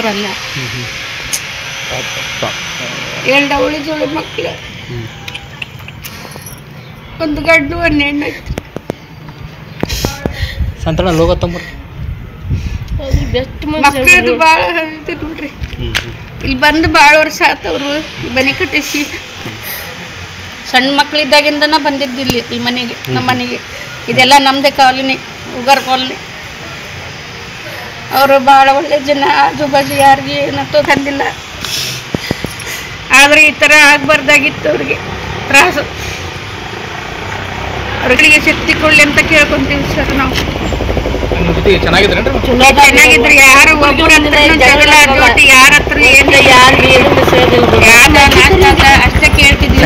ಹೋಗೋರಲ್ಲ ಎರಡು ಅವಳಿ ಜೋಳಿ ಮಕ್ಕಳು ಒಂದು ಗಂಡು ಒಂದು ಹೆಣ್ಣು ಐತಿ ಸಂತಣ ಲೋಗ ತೊಂಬರ್ ಮಕ್ಕಳದು ಭಾಳ ಇದು ನೋಡ್ರಿ ಇಲ್ಲಿ ಬಂದು ಭಾಳ ವರ್ಷ ಆತವ್ರು ಈ ಮನೆ ಕಟ್ಟಿಸಿ ಸಣ್ಣ ಮಕ್ಕಳಿದ್ದಾಗಿಂದನ ಬಂದಿದ್ದು ಇಲ್ಲಿ ಈ ಮನೆಗೆ ನಮ್ಮ ಮನೆಗೆ ಇದೆಲ್ಲ ನಮ್ಮದೇ ಕಾಲನಿ ಉಗರ್ ಕಾಲನಿ ಅವರು ಭಾಳ ಒಳ್ಳೆ ಜನ ಆಜು ಬಾಜು ಯಾರಿಗೆ ಏನಂತೂ ತಂದಿಲ್ಲ ಆದರೆ ಈ ಥರ ಆಗಬಾರ್ದಾಗಿತ್ತು ಅವ್ರಿಗೆ ತ್ರಾಸು ಅವ್ರಿಗೆ ಶಕ್ತಿ ಕೊಡ್ಲಿ ಅಂತ ಕೇಳ್ಕೊಂತೀವಿ ಸರ್ ನಾವು ನಿಮ್ಮ ಜೊತೆಗೆ ಚೆನ್ನಾಗಿದ್ರೇನ್ರಿ ಚೆನ್ನಾಗಿದ್ರು ಯಾರು ಒಬ್ಬರ ಜಗಳ ಜೋಟಿ ಯಾರ ಹತ್ರ ಏನು ಯಾರಿಗೆ ಅಷ್ಟೇ ಕೇಳ್ತಿದ್ವಿ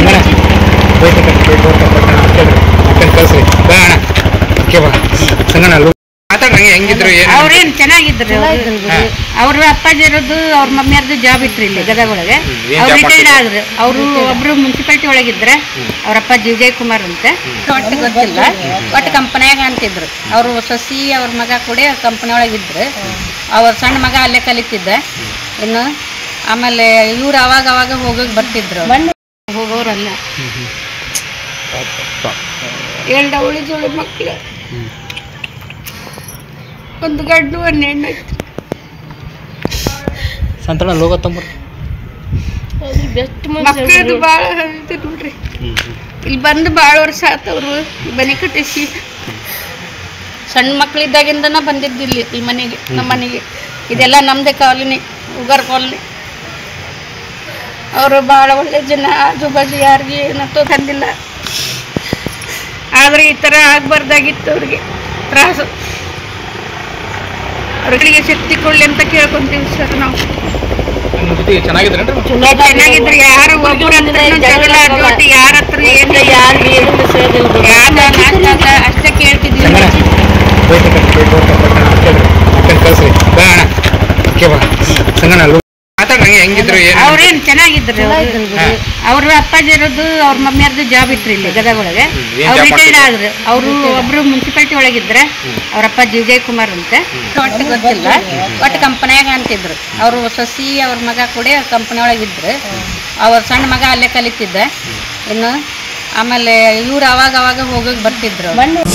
ಕಳ್ಸ್ರಿ ಬಾ ಅಣ್ಣ ಓಕೆ ಬಾ ಸಂಗಣ ಮಾತಾಡ್ರಂಗೆ ಹೆಂಗಿದ್ರು ಏನು ಅವ್ರೇನ್ ಚೆನ್ನಾಗಿದ್ರು ಅವ್ರ ಅಪ್ಪಾಜಿ ಇರೋದು ಅವ್ರ ಮಮ್ಮಿಯರ್ದು ಜಾಬ್ ಇಟ್ರಿ ಇಲ್ಲಿ ಗದಗ ಒಳಗೆ ಏನ್ ಅವ್ರು job ರಿಟೈರ್ಡ್ ಆದ್ರು ಅವರು ಒಬ್ರು ಮುನ್ಸಿಪಾಲ್ಟಿ ಒಳಗಿದ್ರೆ ಅವ್ರ ಅಪ್ಪಾಜಿ ವಿಜಯ್ ಕುಮಾರ್ ಅಂತ ಒಟ್ಟು ಗೊತ್ತಿಲ್ಲ ಒಟ್ಟು ಕಂಪನ್ಯಾಗ ಅಂತಿದ್ರು ಅವರು ಸಸಿ ಅವ್ರ ಮಗ ಕೂಡ ಕಂಪನಿ ಒಳಗಿದ್ರು ಅವ್ರ ಸಣ್ಣ ಮಗ ಅಲ್ಲೇ ಕಲಿತಿದ್ದ ಇನ್ನು ಆಮೇಲೆ ಇವ್ರು ಅವಾಗ ಅವಾಗ ಹೋಗೋಕೆ ಬರ್ತಿದ್ರು ಹೋಗೋರಲ್ಲ ಎರಡು ಅವಳಿ ಜೋಳಿ ಮಕ್ಕಳು ಒಂದು ಗಂಡು ಒಂದು ಹೆಣ್ಣು ಐತಿ ಸಂತಣ ಲೋಗ ತೊಂಬರ್ ಮಕ್ಕಳದು ಭಾಳ ಇದು ನೋಡ್ರಿ ಇಲ್ಲಿ ಬಂದು ಭಾಳ ವರ್ಷ ಆತವ್ರು ಈ ಮನೆ ಕಟ್ಟಿಸಿ ಸಣ್ಣ ಮಕ್ಕಳಿದ್ದಾಗಿಂದನ ಬಂದಿದ್ದು ಇಲ್ಲಿ ಈ ಮನೆಗೆ ನಮ್ಮ ಮನೆಗೆ ಇದೆಲ್ಲ ನಮ್ಮದೇ ಕಾಲನಿ ಉಗರ್ ಕಾಲನಿ ಅವರು ಭಾಳ ಒಳ್ಳೆ ಜನ ಆಜು ಬಾಜು ಯಾರಿಗೆ ಏನಂತೂ ತಂದಿಲ್ಲ ಆದರೆ ಈ ಥರ ಆಗಬಾರ್ದಾಗಿತ್ತು ಅವ್ರಿಗೆ ತ್ರಾಸು ಅವ್ರಿಗೆ ಶಕ್ತಿ ಕೊಡ್ಲಿ ಅಂತ ಕೇಳ್ಕೊಂತೀವಿ ಸರ್ ನಾವು ನಿಮ್ಮ ಜೊತೆಗೆ ಚೆನ್ನಾಗಿದ್ರೇನ್ರಿ ಚೆನ್ನಾಗಿದ್ರು ಯಾರು ಒಬ್ಬರ ಜಗಳ ಜೋಟಿ ಯಾರ ಹತ್ರ ಏನು ಯಾರಿಗೆ ಅಷ್ಟೇ ಕೇಳ್ತಿದ್ವಿ ಕಳ್ಸ್ರಿ ಬಾ ಅಣ್ಣ ಓಕೆ ಬಾ ಸಂಗಣ ಮಾತಾಡ್ರಂಗೆ ಹೆಂಗಿದ್ರು ಏನು ಅವ್ರೇನ್ ಚೆನ್ನಾಗಿದ್ರು ಅವ್ರ ಅಪ್ಪಾಜಿ ಇರೋದು ಅವ್ರ ಮಮ್ಮಿಯರ್ದು ಜಾಬ್ ಇಟ್ರಿ ಇಲ್ಲಿ ಗದಗ ಒಳಗೆ ಏನ್ ಅವ್ರು job ರಿಟೈರ್ಡ್ ಆದ್ರು ಅವರು ಒಬ್ರು ಮುನ್ಸಿಪಾಲ್ಟಿ ಒಳಗಿದ್ರೆ ಅವ್ರ ಅಪ್ಪಾಜಿ ವಿಜಯ್ ಕುಮಾರ್ ಅಂತ ಒಟ್ಟು ಗೊತ್ತಿಲ್ಲ ಒಟ್ಟು ಕಂಪನ್ಯಾಗ ಅಂತಿದ್ರು ಅವರು ಸಸಿ ಅವ್ರ ಮಗ ಕೂಡ ಕಂಪನಿ ಒಳಗಿದ್ರು ಅವ್ರ ಸಣ್ಣ ಮಗ ಅಲ್ಲೇ ಕಲಿತಿದ್ದ ಇನ್ನು ಆಮೇಲೆ ಇವ್ರು ಅವಾಗ ಅವಾಗ ಹೋಗೋಕೆ ಬರ್ತಿದ್ರು